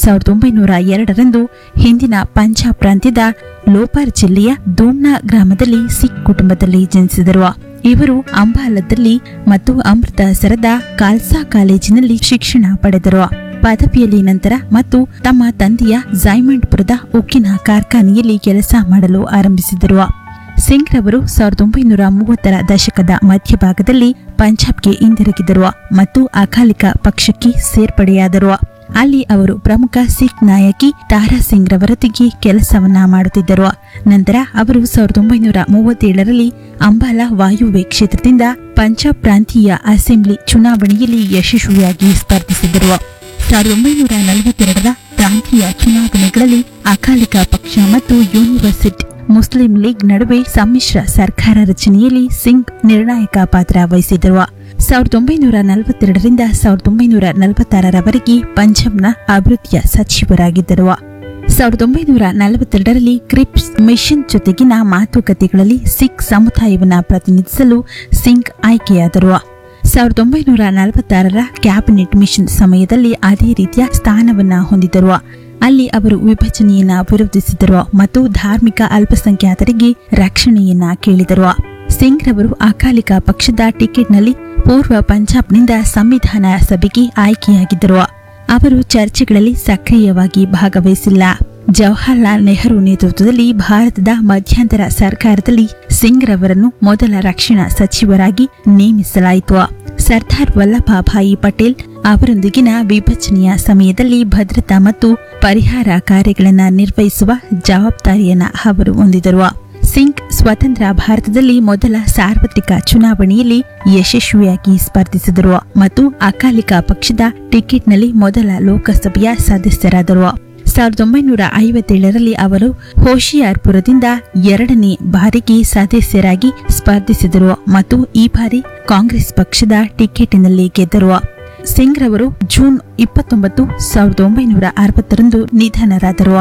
ಸಾವಿರದ ಒಂಬೈನೂರ ಎರಡರಂದು ಹಿಂದಿನ ಪಂಜಾಬ್ ಪ್ರಾಂತ್ಯದ ಲೋಪಾರ್ ಜಿಲ್ಲೆಯ ದೋಮ್ನಾ ಗ್ರಾಮದಲ್ಲಿ ಸಿಖ್ ಕುಟುಂಬದಲ್ಲಿ ಜನಿಸಿದರು ಇವರು ಅಂಬಾಲದಲ್ಲಿ ಮತ್ತು ಅಮೃತಸರದ ಖಾಲ್ಸಾ ಕಾಲೇಜಿನಲ್ಲಿ ಶಿಕ್ಷಣ ಪಡೆದರು ಪದವಿಯಲ್ಲಿ ನಂತರ ಮತ್ತು ತಮ್ಮ ತಂದೆಯ ಜೈಮಂಡ್ಪುರದ ಉಕ್ಕಿನ ಕಾರ್ಖಾನೆಯಲ್ಲಿ ಕೆಲಸ ಮಾಡಲು ಆರಂಭಿಸಿದರು ಸಿಂಗ್ ರವರು ಸಾವಿರದ ಒಂಬೈನೂರ ಮೂವತ್ತರ ದಶಕದ ಮಧ್ಯಭಾಗದಲ್ಲಿ ಪಂಜಾಬ್ಗೆ ಹಿಂದಿರುಗಿದರು ಮತ್ತು ಅಕಾಲಿಕ ಪಕ್ಷಕ್ಕೆ ಸೇರ್ಪಡೆಯಾದರು ಅಲ್ಲಿ ಅವರು ಪ್ರಮುಖ ಸಿಖ್ ನಾಯಕಿ ತಾರಾ ಸಿಂಗ್ ರವರೊಂದಿಗೆ ಕೆಲಸವನ್ನ ಮಾಡುತ್ತಿದ್ದರು ನಂತರ ಅವರು ಸಾವಿರದ ಒಂಬೈನೂರ ಮೂವತ್ತೇಳರಲ್ಲಿ ಅಂಬಾಲ ವಾಯುವ್ಯ ಕ್ಷೇತ್ರದಿಂದ ಪಂಜಾಬ್ ಪ್ರಾಂತೀಯ ಅಸೆಂಬ್ಲಿ ಚುನಾವಣೆಯಲ್ಲಿ ಯಶಸ್ವಿಯಾಗಿ ಸ್ಪರ್ಧಿಸಿದರು ಸಾವಿರದ ಒಂಬೈನೂರ ನಲವತ್ತೆರಡರ ಪ್ರಾಂತೀಯ ಚುನಾವಣೆಗಳಲ್ಲಿ ಅಕಾಲಿಕ ಪಕ್ಷ ಮತ್ತು ಯೂನಿವರ್ಸಿಟಿ ಮುಸ್ಲಿಂ ಲೀಗ್ ನಡುವೆ ಸಮ್ಮಿಶ್ರ ಸರ್ಕಾರ ರಚನೆಯಲ್ಲಿ ಸಿಂಗ್ ನಿರ್ಣಾಯಕ ಪಾತ್ರ ವಹಿಸಿದರು ಸಾವಿರದ ಒಂಬೈನೂರ ನಲವತ್ತೆರಡರಿಂದ ಸಾವಿರದ ಒಂಬೈನೂರ ನಲವತ್ತಾರರವರೆಗೆ ಪಂಜಾಬ್ನ ಅಭಿವೃದ್ಧಿಯ ಸಚಿವರಾಗಿದ್ದರು ಸಾವಿರದ ಒಂಬೈನೂರ ನಲವತ್ತೆರಡರಲ್ಲಿ ಕ್ರಿಪ್ಸ್ ಮಿಷನ್ ಜೊತೆಗಿನ ಮಾತುಕತೆಗಳಲ್ಲಿ ಸಿಖ್ ಸಮುದಾಯವನ್ನು ಪ್ರತಿನಿಧಿಸಲು ಸಿಂಗ್ ಆಯ್ಕೆಯಾದರು ಸಾವಿರದ ಒಂಬೈನೂರ ನಲವತ್ತಾರರ ಕ್ಯಾಬಿನೆಟ್ ಮಿಷನ್ ಸಮಯದಲ್ಲಿ ಅದೇ ರೀತಿಯ ಸ್ಥಾನವನ್ನ ಹೊಂದಿದ್ದರು ಅಲ್ಲಿ ಅವರು ವಿಭಜನೆಯನ್ನ ವಿರೋಧಿಸಿದರು ಮತ್ತು ಧಾರ್ಮಿಕ ಅಲ್ಪಸಂಖ್ಯಾತರಿಗೆ ರಕ್ಷಣೆಯನ್ನ ಕೇಳಿದರು ಸಿಂಗ್ ರವರು ಅಕಾಲಿಕ ಪಕ್ಷದ ಟಿಕೆಟ್ನಲ್ಲಿ ಪೂರ್ವ ಪಂಜಾಬ್ನಿಂದ ಸಂವಿಧಾನ ಸಭೆಗೆ ಆಯ್ಕೆಯಾಗಿದ್ದರು ಅವರು ಚರ್ಚೆಗಳಲ್ಲಿ ಸಕ್ರಿಯವಾಗಿ ಭಾಗವಹಿಸಿಲ್ಲ ಜವಾಹರ್ಲಾಲ್ ನೆಹರು ನೇತೃತ್ವದಲ್ಲಿ ಭಾರತದ ಮಧ್ಯಂತರ ಸರ್ಕಾರದಲ್ಲಿ ಸಿಂಗ್ ರವರನ್ನು ಮೊದಲ ರಕ್ಷಣಾ ಸಚಿವರಾಗಿ ನೇಮಿಸಲಾಯಿತು ಸರ್ದಾರ್ ವಲ್ಲಭಭಾಯಿ ಪಟೇಲ್ ಅವರೊಂದಿಗಿನ ವಿಭಜನೆಯ ಸಮಯದಲ್ಲಿ ಭದ್ರತಾ ಮತ್ತು ಪರಿಹಾರ ಕಾರ್ಯಗಳನ್ನು ನಿರ್ವಹಿಸುವ ಜವಾಬ್ದಾರಿಯನ್ನ ಅವರು ಹೊಂದಿದರು ಸಿಂಗ್ ಸ್ವತಂತ್ರ ಭಾರತದಲ್ಲಿ ಮೊದಲ ಸಾರ್ವತ್ರಿಕ ಚುನಾವಣೆಯಲ್ಲಿ ಯಶಸ್ವಿಯಾಗಿ ಸ್ಪರ್ಧಿಸಿದರು ಮತ್ತು ಅಕಾಲಿಕ ಪಕ್ಷದ ಟಿಕೆಟ್ನಲ್ಲಿ ಮೊದಲ ಲೋಕಸಭೆಯ ಸದಸ್ಯರಾದರು ಸಾವಿರದ ಒಂಬೈನೂರ ಐವತ್ತೇಳರಲ್ಲಿ ಅವರು ಹೋಶಿಯಾರ್ಪುರದಿಂದ ಎರಡನೇ ಬಾರಿಗೆ ಸದಸ್ಯರಾಗಿ ಸ್ಪರ್ಧಿಸಿದರು ಮತ್ತು ಈ ಬಾರಿ ಕಾಂಗ್ರೆಸ್ ಪಕ್ಷದ ಟಿಕೆಟ್ನಲ್ಲಿ ಗೆದ್ದರು ಸಿಂಗ್ ರವರು ಜೂನ್ ಇಪ್ಪತ್ತೊಂಬತ್ತು ಸಾವಿರದ ಒಂಬೈನೂರ ಅರವತ್ತರಂದು ನಿಧನರಾದರು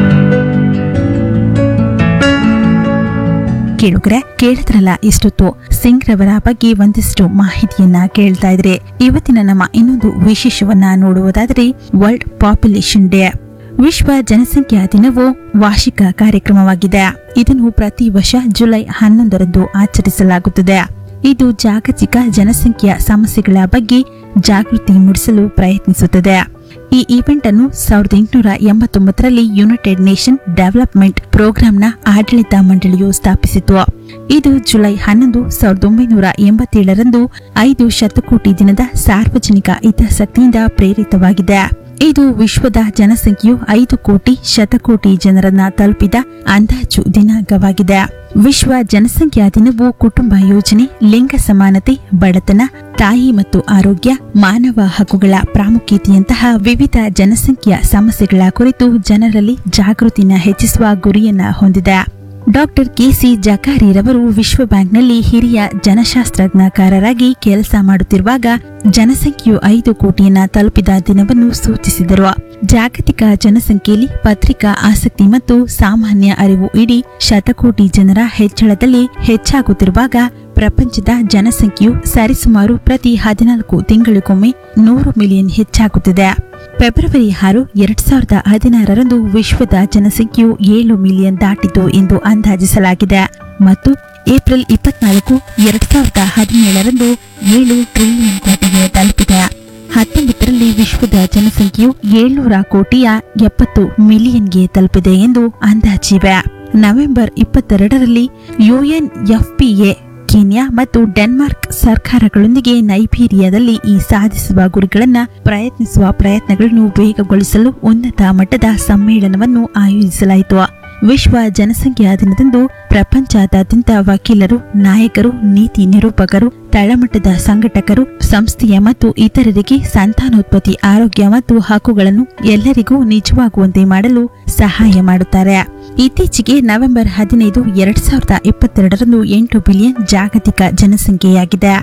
ಕೇಳುಗರೆ ಕೇಳಿದ್ರಲ್ಲ ಇಷ್ಟೊತ್ತು ಸಿಂಗ್ ರವರ ಬಗ್ಗೆ ಒಂದಿಷ್ಟು ಮಾಹಿತಿಯನ್ನ ಕೇಳ್ತಾ ಇದ್ರೆ ಇವತ್ತಿನ ನಮ್ಮ ಇನ್ನೊಂದು ವಿಶೇಷವನ್ನ ನೋಡುವುದಾದರೆ ವರ್ಲ್ಡ್ ಪಾಪ್ಯುಲೇಷನ್ ಡೇ ವಿಶ್ವ ಜನಸಂಖ್ಯಾ ದಿನವು ವಾರ್ಷಿಕ ಕಾರ್ಯಕ್ರಮವಾಗಿದೆ ಇದನ್ನು ಪ್ರತಿ ವರ್ಷ ಜುಲೈ ಹನ್ನೊಂದರಂದು ಆಚರಿಸಲಾಗುತ್ತದೆ ಇದು ಜಾಗತಿಕ ಜನಸಂಖ್ಯಾ ಸಮಸ್ಯೆಗಳ ಬಗ್ಗೆ ಜಾಗೃತಿ ಮೂಡಿಸಲು ಪ್ರಯತ್ನಿಸುತ್ತದೆ ಈ ಈವೆಂಟ್ ಅನ್ನು ಸಾವಿರದ ಎಂಟುನೂರ ಎಂಬತ್ತೊಂಬತ್ತರಲ್ಲಿ ಯುನೈಟೆಡ್ ನೇಷನ್ ಡೆವಲಪ್ಮೆಂಟ್ ಪ್ರೋಗ್ರಾಂನ ಆಡಳಿತ ಮಂಡಳಿಯು ಸ್ಥಾಪಿಸಿತು ಇದು ಜುಲೈ ಹನ್ನೊಂದು ಸಾವಿರದ ಒಂಬೈನೂರ ಎಂಬತ್ತೇಳರಂದು ಐದು ಶತಕೋಟಿ ದಿನದ ಸಾರ್ವಜನಿಕ ಹಿತಾಸಕ್ತಿಯಿಂದ ಪ್ರೇರಿತವಾಗಿದೆ ಇದು ವಿಶ್ವದ ಜನಸಂಖ್ಯೆಯು ಐದು ಕೋಟಿ ಶತಕೋಟಿ ಜನರನ್ನ ತಲುಪಿದ ಅಂದಾಜು ದಿನಾಂಕವಾಗಿದೆ ವಿಶ್ವ ಜನಸಂಖ್ಯಾ ದಿನವು ಕುಟುಂಬ ಯೋಜನೆ ಲಿಂಗ ಸಮಾನತೆ ಬಡತನ ತಾಯಿ ಮತ್ತು ಆರೋಗ್ಯ ಮಾನವ ಹಕ್ಕುಗಳ ಪ್ರಾಮುಖ್ಯತೆಯಂತಹ ವಿವಿಧ ಜನಸಂಖ್ಯಾ ಸಮಸ್ಯೆಗಳ ಕುರಿತು ಜನರಲ್ಲಿ ಜಾಗೃತಿನ ಹೆಚ್ಚಿಸುವ ಗುರಿಯನ್ನ ಹೊಂದಿದೆ ಡಾಕ್ಟರ್ ಕೆಸಿ ಜಕಾರಿರವರು ವಿಶ್ವ ಬ್ಯಾಂಕ್ನಲ್ಲಿ ಹಿರಿಯ ಜನಶಾಸ್ತ್ರಜ್ಞಕಾರರಾಗಿ ಕೆಲಸ ಮಾಡುತ್ತಿರುವಾಗ ಜನಸಂಖ್ಯೆಯು ಐದು ಕೋಟಿಯನ್ನ ತಲುಪಿದ ದಿನವನ್ನು ಸೂಚಿಸಿದರು ಜಾಗತಿಕ ಜನಸಂಖ್ಯೆಯಲ್ಲಿ ಪತ್ರಿಕಾ ಆಸಕ್ತಿ ಮತ್ತು ಸಾಮಾನ್ಯ ಅರಿವು ಇಡೀ ಶತಕೋಟಿ ಜನರ ಹೆಚ್ಚಳದಲ್ಲಿ ಹೆಚ್ಚಾಗುತ್ತಿರುವಾಗ ಪ್ರಪಂಚದ ಜನಸಂಖ್ಯೆಯು ಸರಿಸುಮಾರು ಪ್ರತಿ ಹದಿನಾಲ್ಕು ತಿಂಗಳಿಗೊಮ್ಮೆ ನೂರು ಮಿಲಿಯನ್ ಹೆಚ್ಚಾಗುತ್ತಿದೆ ಫೆಬ್ರವರಿ ಆರು ಎರಡ್ ಸಾವಿರದ ಹದಿನಾರರಂದು ವಿಶ್ವದ ಜನಸಂಖ್ಯೆಯು ಏಳು ಮಿಲಿಯನ್ ದಾಟಿತು ಎಂದು ಅಂದಾಜಿಸಲಾಗಿದೆ ಮತ್ತು ಏಪ್ರಿಲ್ ಇಪ್ಪತ್ನಾಲ್ಕು ಎರಡ್ ಸಾವಿರದ ಹದಿನೇಳರಂದು ಏಳು ಟ್ರಿಲಿಯನ್ ಕೋಟಿಗೆ ತಲುಪಿದೆ ಹತ್ತೊಂಬತ್ತರಲ್ಲಿ ವಿಶ್ವದ ಜನಸಂಖ್ಯೆಯು ಏಳ್ನೂರ ಕೋಟಿಯ ಎಪ್ಪತ್ತು ಮಿಲಿಯನ್ಗೆ ತಲುಪಿದೆ ಎಂದು ಅಂದಾಜಿವೆ ನವೆಂಬರ್ ಇಪ್ಪತ್ತೆರಡರಲ್ಲಿ ಯುಎನ್ಎಫ್ಪಿಎ ಕೀನ್ಯಾ ಮತ್ತು ಡೆನ್ಮಾರ್ಕ್ ಸರ್ಕಾರಗಳೊಂದಿಗೆ ನೈಬೀರಿಯಾದಲ್ಲಿ ಈ ಸಾಧಿಸುವ ಗುರಿಗಳನ್ನು ಪ್ರಯತ್ನಿಸುವ ಪ್ರಯತ್ನಗಳನ್ನು ವೇಗಗೊಳಿಸಲು ಉನ್ನತ ಮಟ್ಟದ ಸಮ್ಮೇಳನವನ್ನು ಆಯೋಜಿಸಲಾಯಿತು ವಿಶ್ವ ಜನಸಂಖ್ಯಾ ದಿನದಂದು ಪ್ರಪಂಚದಾದ್ಯಂತ ವಕೀಲರು ನಾಯಕರು ನೀತಿ ನಿರೂಪಕರು ತಳಮಟ್ಟದ ಸಂಘಟಕರು ಸಂಸ್ಥೆಯ ಮತ್ತು ಇತರರಿಗೆ ಸಂತಾನೋತ್ಪತ್ತಿ ಆರೋಗ್ಯ ಮತ್ತು ಹಕ್ಕುಗಳನ್ನು ಎಲ್ಲರಿಗೂ ನಿಜವಾಗುವಂತೆ ಮಾಡಲು ಸಹಾಯ ಮಾಡುತ್ತಾರೆ ಇತ್ತೀಚೆಗೆ ನವೆಂಬರ್ ಹದಿನೈದು ಎರಡ್ ಸಾವಿರದ ಇಪ್ಪತ್ತೆರಡರಂದು ಎಂಟು ಬಿಲಿಯನ್ ಜಾಗತಿಕ ಜನಸಂಖ್ಯೆಯಾಗಿದೆ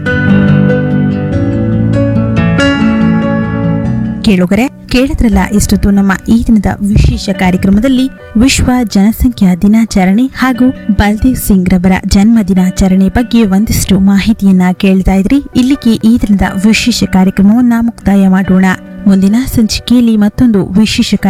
ಕೇಳುಗರೆ ಕೇಳಿದ್ರಲ್ಲ ಇಷ್ಟೊತ್ತು ನಮ್ಮ ಈ ದಿನದ ವಿಶೇಷ ಕಾರ್ಯಕ್ರಮದಲ್ಲಿ ವಿಶ್ವ ಜನಸಂಖ್ಯಾ ದಿನಾಚರಣೆ ಹಾಗೂ ಬಲ್ದೇವ್ ಸಿಂಗ್ ರವರ ಜನ್ಮ ದಿನಾಚರಣೆ ಬಗ್ಗೆ ಒಂದಿಷ್ಟು ಮಾಹಿತಿಯನ್ನ ಕೇಳ್ತಾ ಇದ್ರಿ ಇಲ್ಲಿಗೆ ಈ ದಿನದ ವಿಶೇಷ ಕಾರ್ಯಕ್ರಮವನ್ನ ಮುಕ್ತಾಯ ಮಾಡೋಣ ಮುಂದಿನ ಸಂಚಿಕೆಯಲ್ಲಿ ಮತ್ತೊಂದು ವಿಶೇಷ